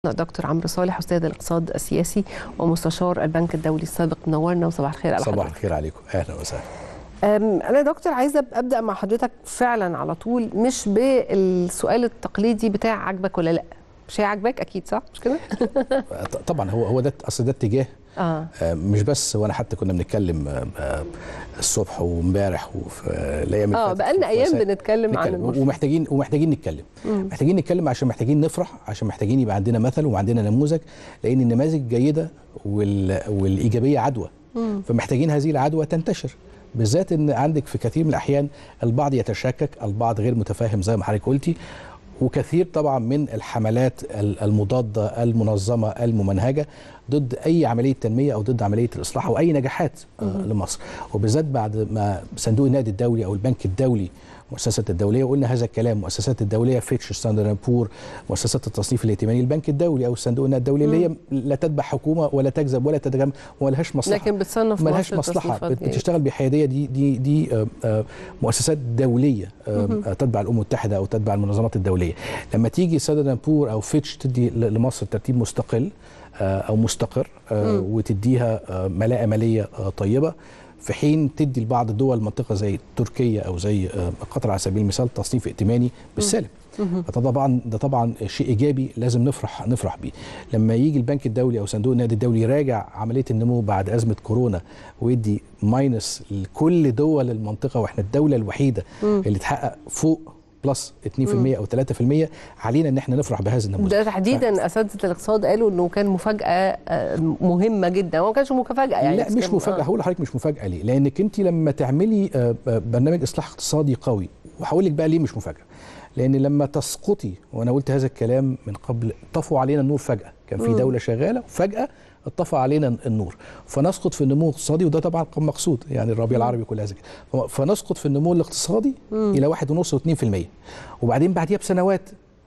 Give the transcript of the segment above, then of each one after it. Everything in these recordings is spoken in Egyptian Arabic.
دكتور عمرو صالح استاذ الاقتصاد السياسي ومستشار البنك الدولي السابق منورنا وصباح الخير على صباح حضرتك. الخير عليكم اهلا وسهلا أم، انا يا دكتور عايزه ابدا مع حضرتك فعلا على طول مش بالسؤال التقليدي بتاع عاجبك ولا لا مش هي عاجباك اكيد صح مش كده ط- طبعا هو هو ده اصل ده اتجاه اه آه، مش بس وانا حتى كنا بنتكلم آه، آه، الصبح وامبارح وفي آه، الايام اللي اه فاتت بقالنا في ايام وسائل- بنتكلم عن نتكلم المرشد ومحتاجين ومحتاجين نتكلم محتاجين نتكلم عشان محتاجين نفرح عشان محتاجين يبقى عندنا مثل وعندنا نموذج لان النماذج الجيده وال... والايجابيه عدوى فمحتاجين هذه العدوى تنتشر بالذات ان عندك في كثير من الاحيان البعض يتشكك البعض غير متفاهم زي ما حضرتك قلتي وكثير طبعا من الحملات ال- المضاده المنظمه الممنهجه ضد اي عمليه تنميه او ضد عمليه الاصلاح او اي نجاحات آه، لمصر وبالذات بعد ما صندوق النقد الدولي او البنك الدولي مؤسسات الدوليه وقلنا هذا الكلام مؤسسات الدوليه فيتش ستاندرد بور مؤسسات التصنيف الائتماني البنك الدولي او الصندوق النقد الدولي اللي هي لا تتبع حكومه ولا تكذب ولا تتجمع ولا لهاش مصلحه لكن بتصنف ملهاش مصر مصلحه تصنيفات بت- جيدة. بتشتغل بحياديه دي دي دي آه، آه، مؤسسات دوليه آه، آه، تتبع الامم المتحده او تتبع المنظمات الدوليه لما تيجي سادن بور او فيتش تدي ل- لمصر ترتيب مستقل آه، او مستقر آه، وتديها آه، ملاءه ماليه آه، طيبه في حين تدي لبعض الدول المنطقه زي تركيا او زي آه، قطر على سبيل المثال تصنيف ائتماني بالسالب فده طبعا ده طبعا شيء ايجابي لازم نفرح نفرح بيه لما يجي البنك الدولي او صندوق النقد الدولي يراجع عمليه النمو بعد ازمه كورونا ويدي ماينس لكل دول المنطقه واحنا الدوله الوحيده اللي تحقق فوق بلس 2% او 3% علينا ان احنا نفرح بهذا النموذج ده تحديدا اساتذه الاقتصاد قالوا انه كان مفاجاه آه، مهمه جدا هو ما كانش مفاجاه يعني لا بس مش كان- مفاجاه آه. هقول لحضرتك مش مفاجاه ليه لانك انت لما تعملي آه، آه، برنامج اصلاح اقتصادي قوي وهقول لك بقى ليه مش مفاجاه لان لما تسقطي وانا قلت هذا الكلام من قبل طفوا علينا النور فجاه كان في دوله شغاله وفجاه اتطفى علينا النور فنسقط في النمو الاقتصادي وده طبعا كان مقصود يعني الربيع العربي كلها زي كده فنسقط في النمو الاقتصادي الى 1.5 و2% وبعدين بعديها بسنوات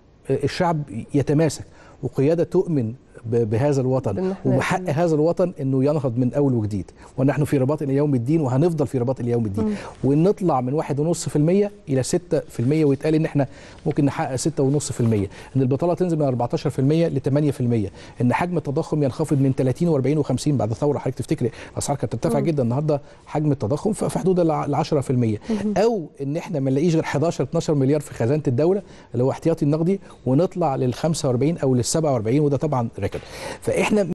الشعب يتماسك وقياده تؤمن ب- بهذا الوطن إن إحنا- وبحق هذا الوطن انه ينهض من اول وجديد ونحن في رباط الى يوم الدين وهنفضل في رباط الى يوم الدين ونطلع من 1.5% الى 6% ويتقال ان احنا ممكن نحقق 6.5% ان البطاله تنزل من 14% ل 8% ان حجم التضخم ينخفض من 30 و40 و50 بعد الثوره حضرتك تفتكري الاسعار كانت ترتفع جدا النهارده حجم التضخم ف- في حدود ال 10% او ان احنا ما نلاقيش غير 11 12 مليار في خزانه الدوله اللي هو احتياطي النقدي ونطلع لل 45 او لل 47 وده طبعا ريكورد فاحنا